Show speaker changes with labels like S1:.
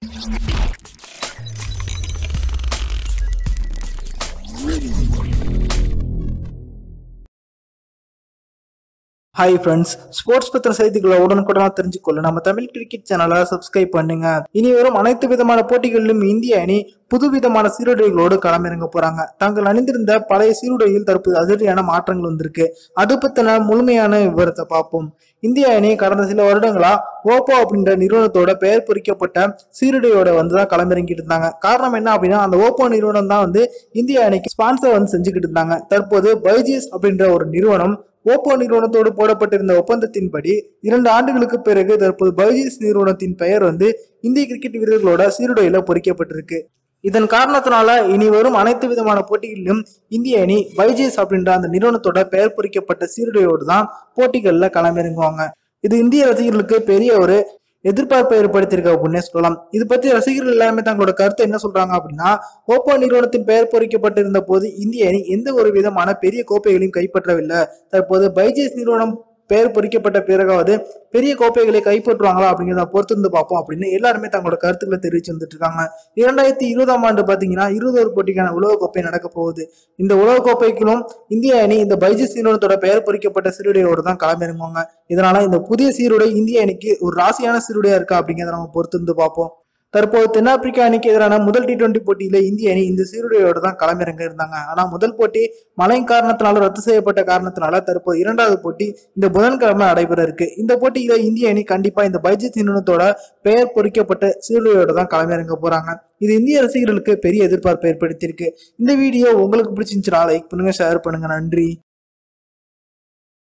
S1: hi friends sports பத்திர செய்திகளை உடனுக்குடனா தெரிஞ்சுக்கொள்ள நம்ம தமிழ் கிரிக்கெட் சேனலை சப்ஸ்கிரைப் பண்ணுங்க இனி வரும் அனைத்து விதமான போட்டிகளிலும் இந்திய அணி புதுவிதமான சீருடைகளோடு களமிறங்க போறாங்க தாங்கள் அணிந்திருந்த பழைய சீருடையில் தற்போது அதிரடியான மாற்றங்கள் வந்திருக்கு அது பத்தின முழுமையான விவரத்தை பார்ப்போம் இந்திய அணி கடந்த சில வருடங்களா ஓப்போ அப்படின்ற நிறுவனத்தோட பெயர் பொறிக்கப்பட்ட சீருடையோட வந்து தான் களமிறங்கிட்டு இருந்தாங்க காரணம் என்ன அப்படின்னா அந்த ஓப்போ நிறுவனம் தான் வந்து இந்திய அணிக்கு ஸ்பான்சர் வந்து செஞ்சுக்கிட்டு இருந்தாங்க தற்போது பைஜிஎஸ் அப்படின்ற ஒரு நிறுவனம் ஓப்போ நிறுவனத்தோடு போடப்பட்டிருந்த ஒப்பந்தத்தின்படி இரண்டு ஆண்டுகளுக்கு பிறகு தற்போது பைஜிஎஸ் நிறுவனத்தின் பெயர் வந்து இந்திய கிரிக்கெட் வீரர்களோட சீருடையில பொறிக்கப்பட்டிருக்கு இதன் காரணத்தினால இனி வரும் அனைத்து விதமான போட்டிகளிலும் இந்திய அணி பைஜிஎஸ் அப்படின்ற அந்த நிறுவனத்தோட பெயர் பொறிக்கப்பட்ட சீருடையோடு தான் போட்டிகள்ல களமிறங்குவாங்க இது இந்திய ரசிகர்களுக்கு பெரிய ஒரு எதிர்பார்ப்பை ஏற்படுத்தியிருக்கு அப்படின்னே சொல்லலாம் இது பத்தி ரசிகர்கள் எல்லாமே தங்களோட கருத்தை என்ன சொல்றாங்க அப்படின்னா ஓப்போ நிறுவனத்தின் பெயர் பொறிக்கப்பட்டிருந்த போது இந்திய அணி எந்த ஒரு விதமான பெரிய கோப்பைகளையும் கைப்பற்றவில்லை தற்போது பைஜேஸ் நிறுவனம் பெயர் பொறிக்கப்பட்ட பிறகாவது பெரிய கோப்பைகளை கைப்பற்றுவாங்களா அப்படிங்கிறத பொறுத்து இருந்து பார்ப்போம் அப்படின்னு எல்லாருமே தங்களோட கருத்துக்களை தெரிவிச்சு வந்துட்டு இருக்காங்க இரண்டாயிரத்தி இருபதாம் ஆண்டு பாத்தீங்கன்னா இருபது போட்டிக்கான உலக கோப்பை நடக்க போகுது இந்த உலக கோப்பைக்கும் இந்திய அணி இந்த பைஜஸ் நிறுவனத்தோட பெயர் பொறிக்கப்பட்ட சீருடையோடு தான் களமிறங்குவாங்க இதனால இந்த புதிய சீருடை இந்திய அணிக்கு ஒரு ராசியான சீருடையா இருக்கா அப்படிங்கிறத நம்ம பொறுத்து இருந்து பார்ப்போம் தற்போது தென்னாப்பிரிக்கா அணிக்கு எதிரான முதல் டி டுவெண்டி போட்டியில இந்திய அணி இந்த சீருடையோடு தான் களமிறங்க இருந்தாங்க ஆனா முதல் போட்டி மழை காரணத்தினால ரத்து செய்யப்பட்ட காரணத்தினால தற்போது இரண்டாவது போட்டி இந்த புதன்கிழமை நடைபெற இருக்கு இந்த போட்டியில இந்திய அணி கண்டிப்பா இந்த பைஜித் நிறுவனத்தோட பெயர் பொறிக்கப்பட்ட சீருடையோடு தான் களமிறங்க போறாங்க இது இந்திய ரசிகர்களுக்கு பெரிய எதிர்பார்ப்பை ஏற்படுத்தியிருக்கு இந்த வீடியோ உங்களுக்கு பிடிச்சிருந்துச்சுன்னா லைக் பண்ணுங்க ஷேர் பண்ணுங்க நன்றி